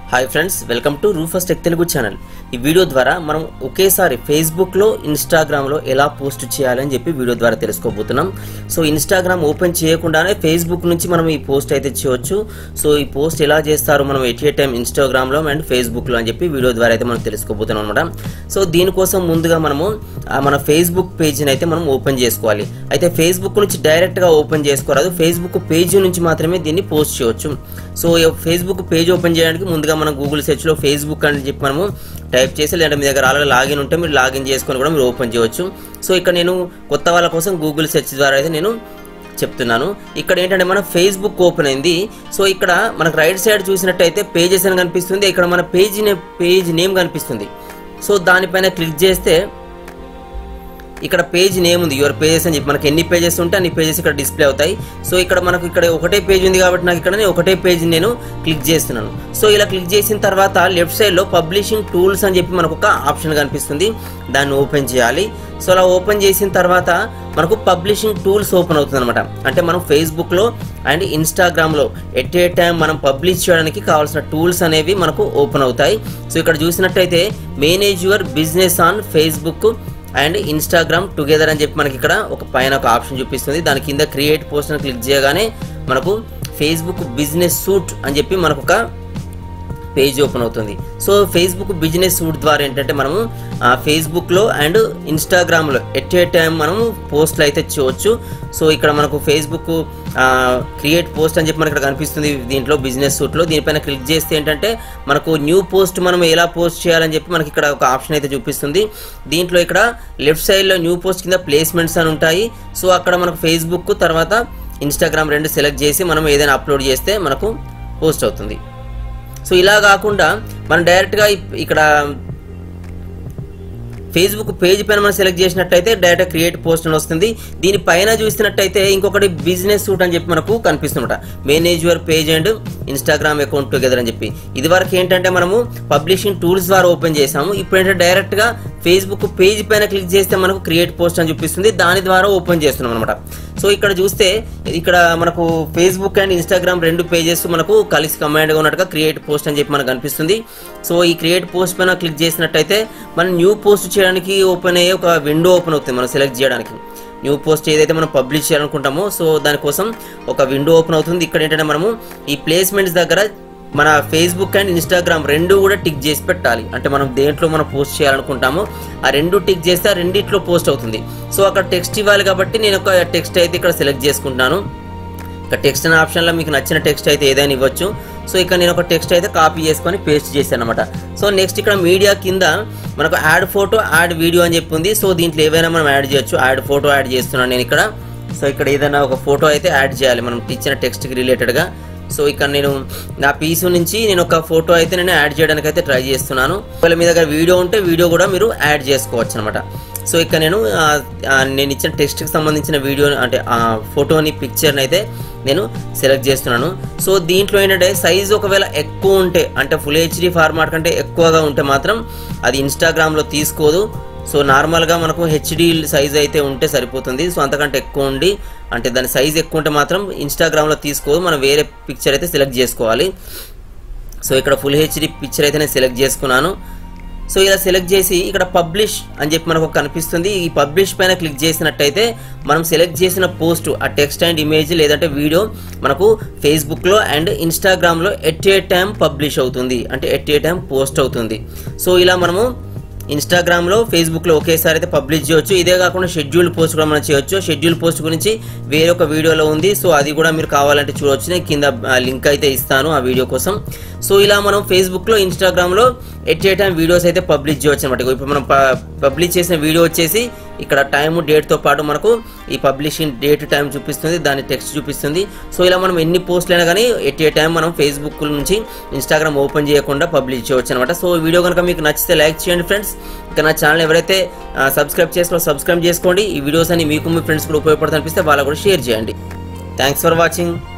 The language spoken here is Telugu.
hi friends welcome to Rufus tech Telugu channel ఈ వీడియో ద్వారా మనం ఒకేసారి ఫేస్బుక్లో ఇన్స్టాగ్రామ్లో ఎలా పోస్ట్ చేయాలని చెప్పి వీడియో ద్వారా తెలుసుకోబోతున్నాం సో ఇన్స్టాగ్రామ్ ఓపెన్ చేయకుండానే ఫేస్బుక్ నుంచి మనం ఈ పోస్ట్ అయితే చేయొచ్చు సో ఈ పోస్ట్ ఎలా చేస్తారు మనం ఎట్ ఏ టైం ఇన్స్టాగ్రామ్లో అండ్ ఫేస్బుక్లో అని చెప్పి వీడియో ద్వారా అయితే మనం తెలుసుకోబోతున్నాం అనమాట సో దీనికోసం ముందుగా మనము ఆ మన ఫేస్బుక్ పేజీని అయితే మనం ఓపెన్ చేసుకోవాలి అయితే ఫేస్బుక్ నుంచి డైరెక్ట్గా ఓపెన్ చేసుకోరాదు ఫేస్బుక్ పేజీ నుంచి మాత్రమే దీన్ని పోస్ట్ చేయొచ్చు సో ఈ ఫేస్బుక్ పేజ్ ఓపెన్ చేయడానికి ముందుగా మనం గూగుల్ సెర్చ్లో ఫేస్బుక్ అని చెప్పి మనము టైప్ చేసి లేదంటే మీ దగ్గర ఆల్రెడీ లాగిన్ ఉంటే మీరు లాగిన్ చేసుకొని కూడా మీరు ఓపెన్ చేయవచ్చు సో ఇక్కడ నేను కొత్త వాళ్ళ కోసం గూగుల్ సెర్చ్ ద్వారా అయితే నేను చెప్తున్నాను ఇక్కడ ఏంటంటే మన ఫేస్బుక్ ఓపెన్ అయింది సో ఇక్కడ మనకు రైట్ సైడ్ చూసినట్టయితే పేజెస్ అని కనిపిస్తుంది ఇక్కడ మన పేజ్ పేజ్ నేమ్ కనిపిస్తుంది సో దానిపైన క్లిక్ చేస్తే ఇక్కడ పేజ్ నేమ్ ఉంది యువర్ పేజెస్ అని చెప్పి మనకి ఎన్ని పేజెస్ ఉంటే అన్ని పేజెస్ ఇక్కడ డిస్ప్లే అవుతాయి సో ఇక్కడ మనకు ఇక్కడ ఒకటే పేజ్ ఉంది కాబట్టి నాకు ఇక్కడ నేను ఒకటే పేజ్ నేను క్లిక్ చేస్తున్నాను సో ఇలా క్లిక్ చేసిన తర్వాత లెఫ్ట్ సైడ్లో పబ్లిషింగ్ టూల్స్ అని చెప్పి మనకు ఒక ఆప్షన్ కనిపిస్తుంది దాన్ని ఓపెన్ చేయాలి సో అలా ఓపెన్ చేసిన తర్వాత మనకు పబ్లిషింగ్ టూల్స్ ఓపెన్ అవుతుంది అనమాట అంటే మనం ఫేస్బుక్లో అండ్ ఇన్స్టాగ్రామ్లో ఎట్ ఏ టైం మనం పబ్లిష్ చేయడానికి కావాల్సిన టూల్స్ అనేవి మనకు ఓపెన్ అవుతాయి సో ఇక్కడ చూసినట్టయితే manage your business on Facebook and Instagram together అని చెప్పి మనకి ఇక్కడ ఒక పైన ఒక ఆప్షన్ చూపిస్తుంది దాని కింద క్రియేట్ పోస్ట్ అని క్లిక్ చేయగానే మనకు ఫేస్బుక్ బిజినెస్ సూట్ అని చెప్పి మనకు ఒక పేజ్ ఓపెన్ అవుతుంది సో ఫేస్బుక్ బిజినెస్ సూట్ ద్వారా ఏంటంటే మనము ఆ, ఫేస్బుక్లో అండ్ ఇన్స్టాగ్రామ్లో ఎట్ ఏ టైం మనము పోస్ట్లు అయితే చేయవచ్చు సో ఇక్కడ మనకు ఫేస్బుక్ క్రియేట్ పోస్ట్ అని చెప్పి మనకి ఇక్కడ కనిపిస్తుంది దీంట్లో బిజినెస్ సూట్లో దీనిపైన క్లిక్ చేస్తే ఏంటంటే మనకు న్యూ పోస్ట్ మనం ఎలా పోస్ట్ చేయాలని చెప్పి మనకి ఇక్కడ ఒక ఆప్షన్ అయితే చూపిస్తుంది దీంట్లో ఇక్కడ లెఫ్ట్ సైడ్లో న్యూ పోస్ట్ కింద ప్లేస్మెంట్స్ అని ఉంటాయి సో అక్కడ మనకు ఫేస్బుక్ తర్వాత ఇన్స్టాగ్రామ్ రెండు సెలెక్ట్ చేసి మనం ఏదైనా అప్లోడ్ చేస్తే మనకు పోస్ట్ అవుతుంది సో ఇలా కాకుండా మనం డైరెక్ట్గా ఇప్- ఇక్కడ ఫేస్బుక్ పేజ్ పైన మనం సెలెక్ట్ చేసినట్టయితే డైరెక్ట్ క్రియేట్ పోస్ట్ అని వస్తుంది దీని పైన చూసినట్టయితే ఇంకొకటి బిజినెస్ సూట్ అని చెప్పి మనకు కనిపిస్తుందట manage your page and Instagram account together అని చెప్పి ఇది వరకు ఏంటంటే మనము పబ్లిషింగ్ టూల్స్ ద్వారా ఓపెన్ చేసాము ఇప్పుడు ఏంటంటే డైరెక్ట్గా ఫేస్బుక్ పేజ్ పైన క్లిక్ చేస్తే మనకు క్రియేట్ పోస్ట్ అని చూపిస్తుంది దాని ద్వారా ఓపెన్ చేస్తున్నాం అనమాట సో ఇక్కడ చూస్తే ఇక్కడ మనకు ఫేస్బుక్ అండ్ ఇన్స్టాగ్రామ్ రెండు పేజెస్ మనకు కలిసి కమాండ్గా ఉన్నట్టుగా క్రియేట్ పోస్ట్ అని చెప్పి మనకు కనిపిస్తుంది సో ఈ క్రియేట్ పోస్ట్ పైన క్లిక్ చేసినట్టయితే మనం న్యూ పోస్ట్ చేయడానికి ఓపెన్ అయ్యే ఒక విండో ఓపెన్ అవుతుంది మనం సెలెక్ట్ చేయడానికి న్యూ పోస్ట్ ఏదైతే మనం పబ్లిష్ చేయాలనుకుంటామో సో దానికోసం ఒక విండో ఓపెన్ అవుతుంది ఇక్కడ ఏంటంటే మనము ఈ ప్లేస్మెంట్స్ దగ్గర మన ఫేస్బుక్ అండ్ ఇన్స్టాగ్రామ్ రెండు కూడా టిక్ చేసి పెట్టాలి అంటే మనం దేంట్లో మనం పోస్ట్ చేయాలనుకుంటామో ఆ రెండు టిక్ చేస్తే ఆ రెండిట్లో పోస్ట్ అవుతుంది సో అక్కడ టెక్స్ట్ ఇవ్వాలి కాబట్టి నేను ఒక టెక్స్ట్ అయితే ఇక్కడ సెలెక్ట్ చేసుకుంటాను ఇక టెక్స్ట్ అనే ఆప్షన్లో మీకు నచ్చిన టెక్స్ట్ అయితే ఏదైనా ఇవ్వచ్చు సో ఇక్కడ నేను ఒక టెక్స్ట్ అయితే కాపీ చేసుకొని పేస్ట్ చేశాను అనమాట సో నెక్స్ట్ ఇక్కడ మీడియా కింద మనకు యాడ్ ఫోటో యాడ్ వీడియో అని చెప్పి ఉంది సో దీంట్లో ఏవైనా మనం యాడ్ చేయొచ్చు యాడ్ ఫోటో యాడ్ చేస్తున్నాను నేను ఇక్కడ సో ఇక్కడ ఏదైనా ఒక ఫోటో అయితే యాడ్ చేయాలి మనం ఇచ్చిన టెక్స్ట్కి రిలేటెడ్గా సో ఇక్కడ నేను నా పీసు నుంచి నేను ఒక ఫోటో అయితే నేను యాడ్ చేయడానికి అయితే ట్రై చేస్తున్నాను ఒకవేళ మీ దగ్గర వీడియో ఉంటే వీడియో కూడా మీరు యాడ్ చేసుకోవచ్చు అనమాట సో ఇక్కడ నేను ఆ, ఆ, నేను ఇచ్చిన టెక్స్ట్కి సంబంధించిన వీడియో అంటే ఆ ఫోటోని పిక్చర్ని అయితే నేను సెలెక్ట్ చేస్తున్నాను సో దీంట్లో ఏంటంటే సైజ్ ఒకవేళ ఎక్కువ ఉంటే అంటే ఫుల్ హెచ్డి ఫార్మాట్ కంటే ఎక్కువగా ఉంటే మాత్రం అది ఇన్స్టాగ్రామ్లో తీసుకోదు సో నార్మల్గా మనకు హెచ్డి సైజ్ అయితే ఉంటే సరిపోతుంది సో అంతకంటే ఎక్కువ ఉండి అంటే దాని సైజ్ ఎక్కువ ఉంటే మాత్రం ఇన్స్టాగ్రామ్లో తీసుకోదు మనం వేరే పిక్చర్ అయితే సెలెక్ట్ చేసుకోవాలి సో ఇక్కడ ఫుల్ హెచ్డి పిక్చర్ అయితే నేను సెలెక్ట్ చేసుకున్నాను సో ఇలా సెలెక్ట్ చేసి ఇక్కడ పబ్లిష్ అని చెప్పి మనకు కనిపిస్తుంది ఈ పబ్లిష్ పైన క్లిక్ చేసినట్టయితే మనం సెలెక్ట్ చేసిన పోస్ట్ ఆ టెక్స్ట్ అండ్ ఇమేజ్ లేదంటే వీడియో మనకు ఫేస్బుక్లో అండ్ ఇన్స్టాగ్రామ్లో ఎట్ ఏ టైం పబ్లిష్ అవుతుంది అంటే ఎట్ ఏ టైం పోస్ట్ అవుతుంది సో ఇలా మనము ఇన్స్టాగ్రామ్లో ఫేస్బుక్లో ఒకేసారి అయితే పబ్లిష్ చేయొచ్చు ఇదే కాకుండా షెడ్యూల్ పోస్ట్ కూడా మనం చేయొచ్చు షెడ్యూల్ పోస్ట్ గురించి వేరే ఒక వీడియోలో ఉంది సో అది కూడా మీరు కావాలంటే చూడవచ్చు నేను కింద లింక్ అయితే ఇస్తాను ఆ వీడియో కోసం సో ఇలా మనం ఫేస్బుక్లో ఇన్స్టాగ్రామ్లో ఎట్ ఏ టైం వీడియోస్ అయితే పబ్లిష్ చేయొచ్చు అనమాట ఇప్పుడు మనం పబ్లిష్ చేసిన వీడియో వచ్చేసి ఇక్కడ టైము డేట్తో పాటు మనకు ఈ పబ్లిషింగ్ డేట్ టైం చూపిస్తుంది దాని టెక్స్ట్ చూపిస్తుంది సో ఇలా మనం ఎన్ని పోస్టులు అయినా కానీ ఎట్ ఏ టైం మనం ఫేస్బుక్ నుంచి ఇన్స్టాగ్రామ్ ఓపెన్ చేయకుండా పబ్లిష్ చేయవచ్చు అనమాట సో ఈ వీడియో కనుక మీకు నచ్చితే లైక్ చేయండి ఫ్రెండ్స్ ఇక నా ఛానల్ ఎవరైతే సబ్స్క్రైబ్ చేసుకో సబ్స్క్రైబ్ చేసుకోండి ఈ వీడియోస్ అని మీకు మీ ఫ్రెండ్స్ కూడా ఉపయోగపడుతుంది అనిపిస్తే వాళ్ళకు కూడా షేర్ చేయండి థ్యాంక్స్ ఫర్ వాచింగ్